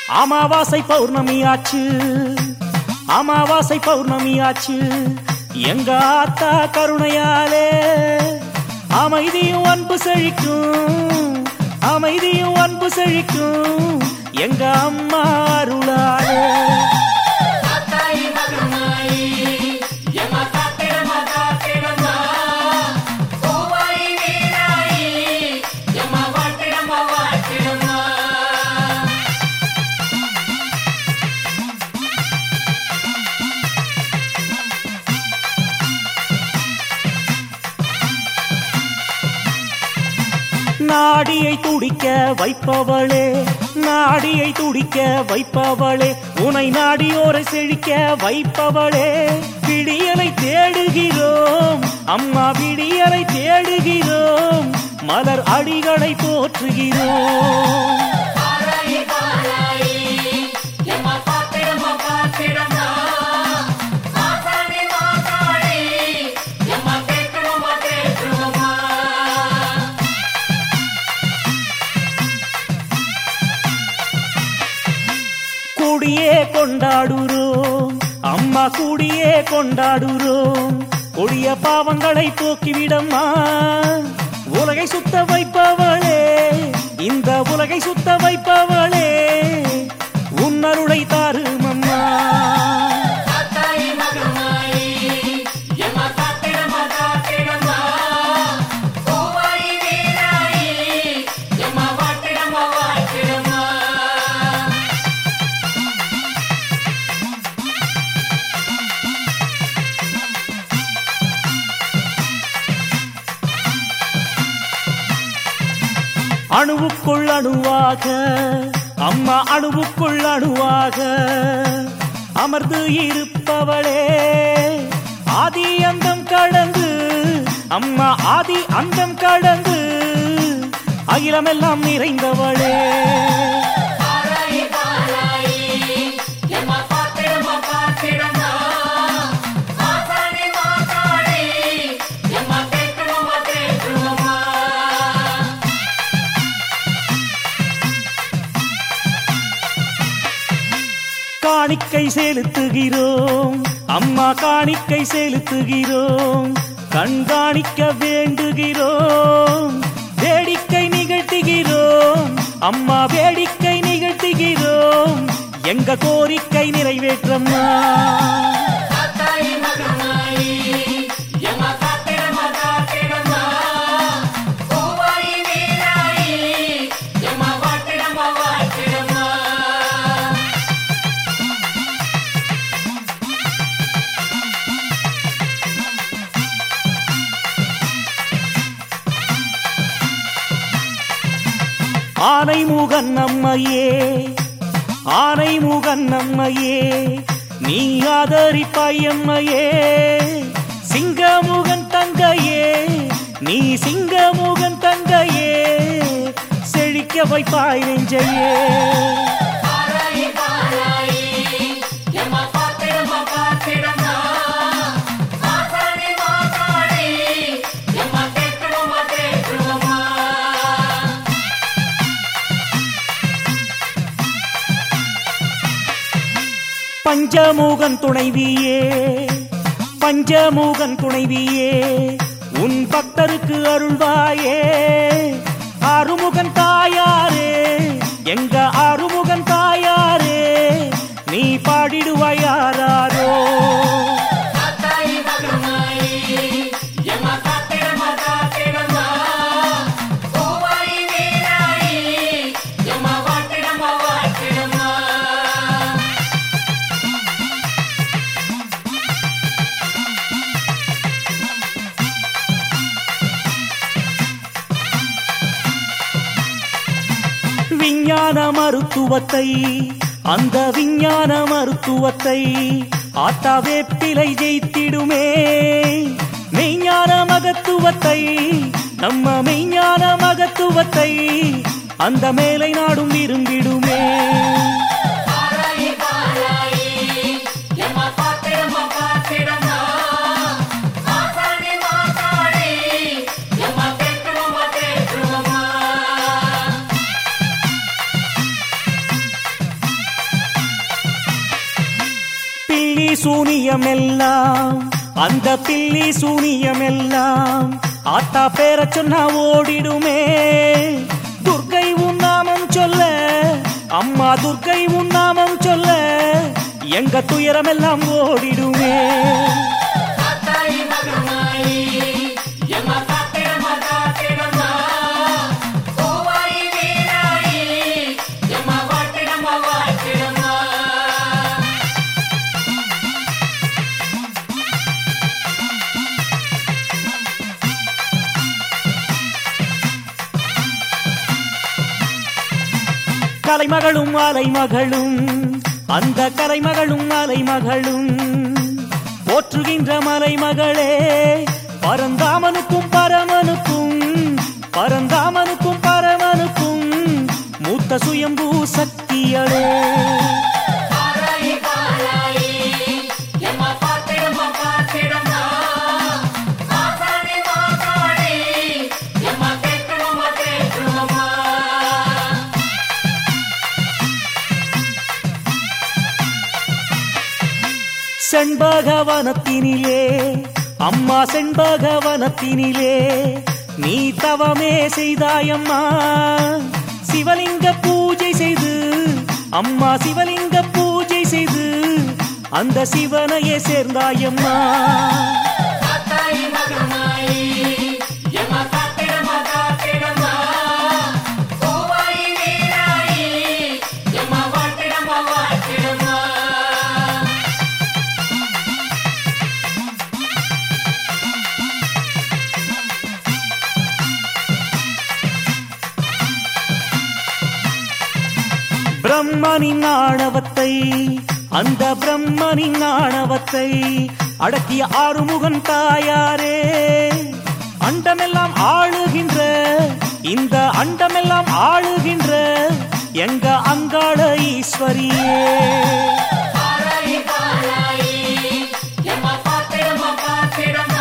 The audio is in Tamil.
அமாவாசை பௌர்ணமியாச்சு அமாவாசை பௌர்ணமியாச்சு எங்க ஆத்தா கருணையாலே அமைதியும் அன்பு செழிக்கும் அமைதியும் அன்பு செழிக்கும் எங்க அம்மா அருளாலே காத்தாயி மகமாயி எம காத்திரமா காத்திரமா கோவாயி வீராயி எம வாட்டிடமா வாட்டிடமா நாடியை துடிக்க வைப்பவளே நாடியை துடிக்க வைப்பவளே உனை நாடியோரை செழிக்க வைப்பவளே விடியலை தேடுகிறோம் அம்மா விடியலை தேடுகிறோம் மலர் அடிகளை போற்றுகிறோம் பாராயி பாராயி எம காத்திரமா காத்திரமா மாசாணி மாசாணி எம கேட்கணுமா கேட்கணுமா கூடியே கொண்டாடுறோம் அம்மா கூடியே கொண்டாடுறோம் கொடிய பாவங்களை போக்கிவிடம்மா உலகை சுத்த வைப்பவளே இந்த உலகை சுத்த வைப்பவளே உன்னருளை தாருமம்மா காத்தாயி மகமாயி எம காத்திரமா காத்திரமா கோவாயி வீராயி எம வாட்டிடமா வாட்டிடமா அணுவுக்குள் அணுவாக அம்மா அணுவுக்குள் அணுவாக அமர்ந்து இருப்பவளே ஆதி அந்தம் கடந்து அம்மா ஆதி அந்தம் கடந்து அகிலமெல்லாம் நிறைந்தவளே பாராயி பாராயி எம காத்திரமா காத்திரமா மாசாணி மாசாணி எம கேட்கணுமா கேட்கணுமா காணிக்கை செலுத்துகிறோம் அம்மா காணிக்கை செலுத்துகிறோம் கண்காணிக்க வேண்டுகிறோம் வேடிக்கை நிகழ்த்துகிறோம் அம்மா வேடிக்கை நிகழ்த்துகிறோம் எங்க கோரிக்கை நிறைவேற்றம்மா காத்தாயி மகமாயி எம காத்திரமா காத்திரமா கோவாயி வீராயி எம வாட்டிடமா வாட்டிடமா ஆனை முகன் நம்மையே ஆனை முகன் நம்மையே நீ ஆதரிப்பாய் எம்மையே சிங்கமுகன் தங்கையே நீ சிங்கமுகன் தங்கையே செழிக்க வைப்பாய் நெஞ்சையே பாராயி பாராயி எம காத்திரமா காத்திரமா மாசாணி மாசாணி எம கேட்கணுமா கேட்கணுமா பஞ்சமுகன் துணைவியே பஞ்சமுகன் துணைவியே உன் பக்தருக்கு அருள்வாயே ஆறுமுகன் தாயாரே எங்க ஆறுமுகன் தாயாரே நீ பாடிடுவாயாரோ காத்தாயி மகமாயி எம காத்திரமா காத்திரமா கோவாயி வீராயி எம வாட்டிடமா வாட்டிடமா விஞ்ஞான மருத்துவத்தை அந்த விஞ்ஞான மருத்துவத்தை ஆத்தா வேப்பிலை ஜெயித்திடுமே மெய்ஞான மகத்துவத்தை நம்ம மெய்ஞான மகத்துவத்தை அந்த மேலை நாடும் விரும்பிடுமே பாராயி பாராயி எம காத்திரமா காத்திரமா மாசாணி மாசாணி எம கேட்கணுமா கேட்கணுமா சூனியமெல்லாம் அந்த பில்லி சூனியமெல்லாம் ஆத்தா பேர சொன்னா ஓடிடுமே துர்க்கை உன் நாமம் சொல்ல அம்மா துர்க்கை உன் நாமம் சொல்ல எங்க துயரமெல்லாம் ஓடிடுமே காத்தாயி மகமாயி எம்மா காத்திரம்மா காத்திரம்மா கோவாயி வீராயி எம்மா வாட்டிடம்மா வாட்டிடம்மா கலைமகளும் அலைமகளும் அந்த கலைமகளும் அலைமகளும் போற்றுகின்ற மலைமகளே பரந்தாமனுக்கும் பரமனுக்கும் பரந்தாமனுக்கும் பரமனுக்கும் மூத்த சுயம்பூ சக்தியளே பாராயி பாராயி எம்மா பாத்திரம்மா பாத்திரம்மா மாசாணி மாசாணி எம்மா கேட்கணுமா கேட்கணுமா செண்பகவனத்தினிலே அம்மா செண்பகவனத்தினிலே நீ தவமே செய்தாயம்மா சிவலிங்க பூஜை செய்து அம்மா சிவலிங்க பூஜை செய்து அந்த சிவனையே சேர்ந்தாயம்மா காத்தாயி மகமாயி எம்மா காத்திரம்மா காத்திரம்மா கோவாயி வீராயி எம்மா வாட்டிடம்மா வாட்டிடம்மா பிரம்மனின் ஆணவத்தை அந்த பிரம்மனின் ஆணவத்தை அடக்கிய ஆறுமுகன் தாயாரே அண்டமெல்லாம் ஆளுகின்ற இந்த அண்டமெல்லாம் ஆளுகின்ற எங்க அங்காள ஈஸ்வரியே பாராயி பாராயி எம்மா பாத்திரம்மா பாத்திரம்மா